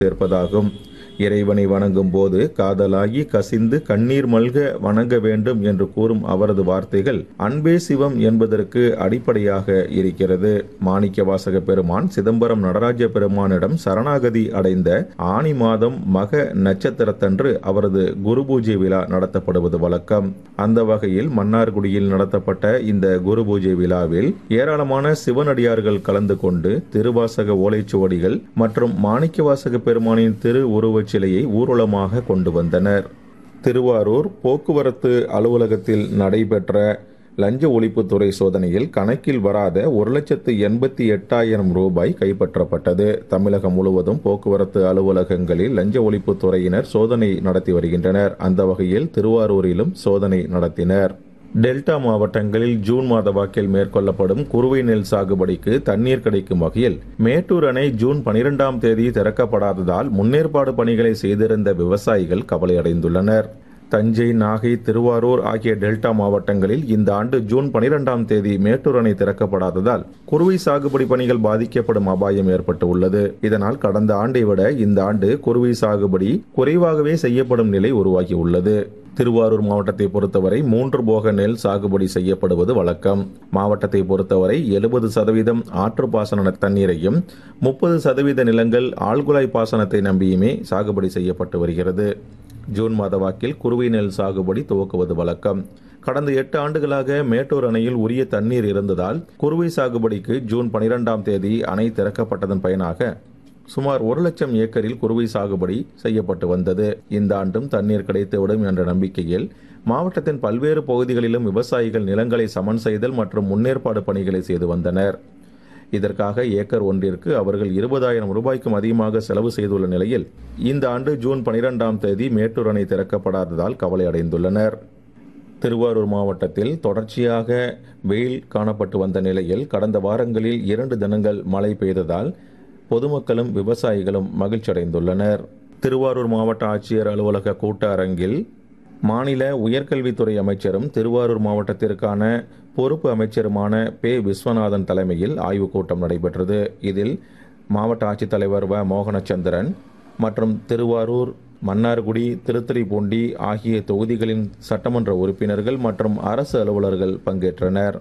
சேர்ப்பதாகும் இறைவனை வணங்கும் போது காதலாகி கசிந்து கண்ணீர் மல்க வணங்க வேண்டும் என்று கூறும் அவரது வார்த்தைகள் அன்பே சிவம் என்பதற்கு அடிப்படையாக இருக்கிறது மாணிக்க வாசக பெருமான் சிதம்பரம் நடராஜ பெருமானிடம் சரணாகதி அடைந்த ஆனி மாதம் மக நட்சத்திரத்தன்று அவரது குரு பூஜை விழா நடத்தப்படுவது வழக்கம் அந்த வகையில் மன்னார்குடியில் நடத்தப்பட்ட இந்த குரு பூஜை விழாவில் ஏராளமான சிவனடியார்கள் கலந்து கொண்டு திருவாசக ஓலைச்சுவடிகள் மற்றும் மாணிக்கவாசக பெருமானின் திரு உருவச் சிலையை ஊர்வலமாக கொண்டு வந்தனர் திருவாரூர் போக்குவரத்து அலுவலகத்தில் நடைபெற்ற லஞ்ச ஒழிப்புத்துறை சோதனையில் கணக்கில் வராத ஒரு லட்சத்து எண்பத்தி எட்டாயிரம் ரூபாய் கைப்பற்றப்பட்டது தமிழகம் முழுவதும் போக்குவரத்து அலுவலகங்களில் லஞ்ச ஒழிப்புத்துறையினர் சோதனை நடத்தி வருகின்றனர் அந்த வகையில் திருவாரூரிலும் சோதனை நடத்தினர் டெல்டா மாவட்டங்களில் ஜூன் மாத வாக்கில் மேற்கொள்ளப்படும் குறுவை நெல் சாகுபடிக்கு தண்ணீர் கிடைக்கும் வகையில் மேட்டூர் அணை ஜூன் பனிரெண்டாம் தேதி திறக்கப்படாததால் முன்னேற்பாடு பணிகளை செய்திருந்த விவசாயிகள் கவலையடைந்துள்ளனர் தஞ்சை நாகை திருவாரூர் ஆகிய டெல்டா மாவட்டங்களில் இந்த ஆண்டு ஜூன் பனிரெண்டாம் தேதி மேட்டூர் அணை திறக்கப்படாததால் குறுவை சாகுபடி பணிகள் பாதிக்கப்படும் அபாயம் ஏற்பட்டு உள்ளது இதனால் கடந்த ஆண்டை விட இந்த ஆண்டு குறுவை சாகுபடி குறைவாகவே செய்யப்படும் நிலை உருவாகியுள்ளது திருவாரூர் மாவட்டத்தை பொறுத்தவரை மூன்று போக நெல் சாகுபடி செய்யப்படுவது வழக்கம் மாவட்டத்தை பொறுத்தவரை எழுபது சதவீதம் ஆற்று பாசன தண்ணீரையும் முப்பது சதவீத நிலங்கள் ஆழ்குழாய் பாசனத்தை நம்பியுமே சாகுபடி செய்யப்பட்டு வருகிறது ஜூன் மாத வாக்கில் குறுவை நெல் சாகுபடி துவக்குவது வழக்கம் கடந்த எட்டு ஆண்டுகளாக மேட்டூர் அணையில் உரிய தண்ணீர் இருந்ததால் குறுவை சாகுபடிக்கு ஜூன் பனிரெண்டாம் தேதி அணை திறக்கப்பட்டதன் பயனாக சுமார் ஒரு லட்சம் ஏக்கரில் குறுவை சாகுபடி செய்யப்பட்டு வந்தது இந்த ஆண்டும் தண்ணீர் கிடைத்துவிடும் என்ற நம்பிக்கையில் மாவட்டத்தின் பல்வேறு பகுதிகளிலும் விவசாயிகள் நிலங்களை சமன் செய்தல் மற்றும் முன்னேற்பாடு பணிகளை செய்து வந்தனர் இதற்காக ஏக்கர் ஒன்றிற்கு அவர்கள் இருபதாயிரம் ரூபாய்க்கும் அதிகமாக செலவு செய்துள்ள நிலையில் இந்த ஆண்டு ஜூன் பனிரெண்டாம் தேதி மேட்டூர் அணை திறக்கப்படாததால் கவலை அடைந்துள்ளனர் திருவாரூர் மாவட்டத்தில் தொடர்ச்சியாக வெயில் காணப்பட்டு வந்த நிலையில் கடந்த வாரங்களில் இரண்டு தினங்கள் மழை பெய்ததால் பொதுமக்களும் விவசாயிகளும் மகிழ்ச்சியடைந்துள்ளனர் திருவாரூர் மாவட்ட ஆட்சியர் அலுவலக கூட்ட அரங்கில் மாநில உயர்கல்வித்துறை அமைச்சரும் திருவாரூர் மாவட்டத்திற்கான பொறுப்பு அமைச்சருமான பே விஸ்வநாதன் தலைமையில் ஆய்வுக் கூட்டம் நடைபெற்றது இதில் மாவட்ட ஆட்சித்தலைவர் வ மோகனச்சந்திரன் மற்றும் திருவாரூர் மன்னார்குடி திருத்துறைப்பூண்டி ஆகிய தொகுதிகளின் சட்டமன்ற உறுப்பினர்கள் மற்றும் அரசு அலுவலர்கள் பங்கேற்றனர்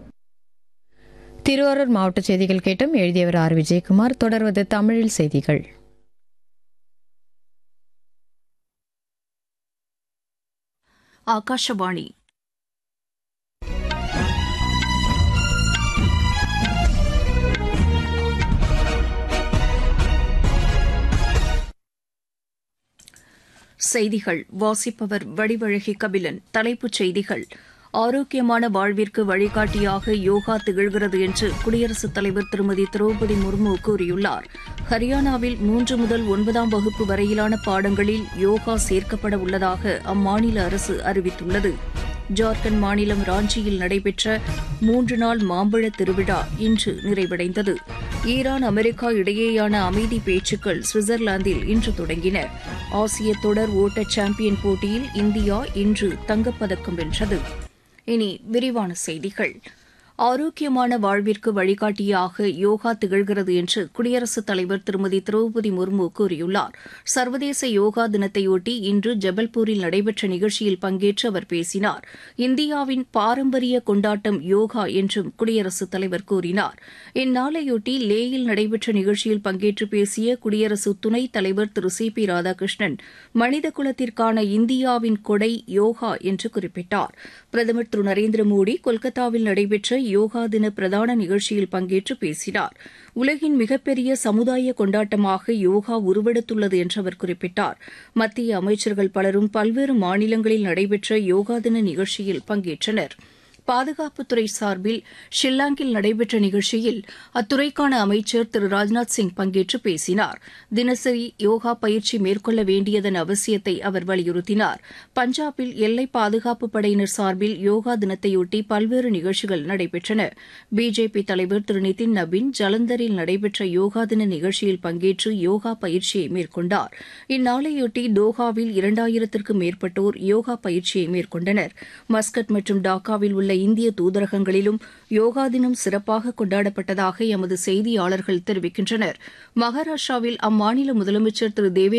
திருவாரூர் மாவட்ட செய்திகள் கேட்டும் எழுதியவர் ஆர் விஜயகுமார் தொடர்வது தமிழில் செய்திகள் ಆಕಾಶವಾಣಿ செய்திகள் வாசிப்பவர் வடிவழகி கபிலன் தலைப்புச் செய்திகள் ஆரோக்கியமான வாழ்விற்கு வழிகாட்டியாக யோகா திகழ்கிறது என்று குடியரசுத் தலைவர் திருமதி திரௌபதி முர்மு கூறியுள்ளார் ஹரியானாவில் மூன்று முதல் ஒன்பதாம் வகுப்பு வரையிலான பாடங்களில் யோகா சேர்க்கப்பட உள்ளதாக அம்மாநில அரசு அறிவித்துள்ளது ஜார்க்கண்ட் மாநிலம் ராஞ்சியில் நடைபெற்ற மூன்று நாள் மாம்பழ திருவிழா இன்று நிறைவடைந்தது ஈரான் அமெரிக்கா இடையேயான அமைதி பேச்சுக்கள் சுவிட்சர்லாந்தில் இன்று தொடங்கின ஆசிய தொடர் ஓட்ட சாம்பியன் போட்டியில் இந்தியா இன்று தங்கப்பதக்கம் வென்றது இனி விரிவான செய்திகள் ஆரோக்கியமான வாழ்விற்கு வழிகாட்டியாக யோகா திகழ்கிறது என்று குடியரசுத் தலைவர் திருமதி திரௌபதி முர்மு கூறியுள்ளார் சர்வதேச யோகா தினத்தையொட்டி இன்று ஜபல்பூரில் நடைபெற்ற நிகழ்ச்சியில் பங்கேற்று அவர் பேசினார் இந்தியாவின் பாரம்பரிய கொண்டாட்டம் யோகா என்றும் குடியரசுத் தலைவர் கூறினார் இந்நாளையொட்டி லேயில் நடைபெற்ற நிகழ்ச்சியில் பங்கேற்று பேசிய குடியரசு துணைத் தலைவர் திரு சி பி ராதாகிருஷ்ணன் மனித குலத்திற்கான இந்தியாவின் கொடை யோகா என்று குறிப்பிட்டார் பிரதமர் திரு நரேந்திர மோடி கொல்கத்தாவில் நடைபெற்ற யோகா தின பிரதான நிகழ்ச்சியில் பங்கேற்று பேசினார் உலகின் மிகப்பெரிய சமுதாய கொண்டாட்டமாக யோகா உருவெடுத்துள்ளது என்று அவர் குறிப்பிட்டார் மத்திய அமைச்சர்கள் பலரும் பல்வேறு மாநிலங்களில் நடைபெற்ற யோகா தின நிகழ்ச்சியில் பங்கேற்றனா் பாதுகாப்புத்துறை சார்பில் ஷில்லாங்கில் நடைபெற்ற நிகழ்ச்சியில் அத்துறைக்கான அமைச்சர் திரு ராஜ்நாத் சிங் பங்கேற்று பேசினார் தினசரி யோகா பயிற்சி மேற்கொள்ள வேண்டியதன் அவசியத்தை அவர் வலியுறுத்தினார் பஞ்சாபில் எல்லை பாதுகாப்பு படையினர் சார்பில் யோகா தினத்தையொட்டி பல்வேறு நிகழ்ச்சிகள் நடைபெற்றன பிஜேபி தலைவர் திரு நிதின் நபின் ஜலந்தரில் நடைபெற்ற யோகா தின நிகழ்ச்சியில் பங்கேற்று யோகா பயிற்சியை மேற்கொண்டார் இந்நாளையொட்டி தோஹாவில் இரண்டாயிரத்திற்கும் மேற்பட்டோர் யோகா பயிற்சியை மேற்கொண்டனர் மஸ்கட் மற்றும் டாக்காவில் உள்ள இந்திய தூதரகங்களிலும் யோகா தினம் சிறப்பாக கொண்டாடப்பட்டதாக எமது செய்தியாளர்கள் தெரிவிக்கின்றனர் மகாராஷ்டிராவில் அம்மாநில முதலமைச்சர் திரு தேவே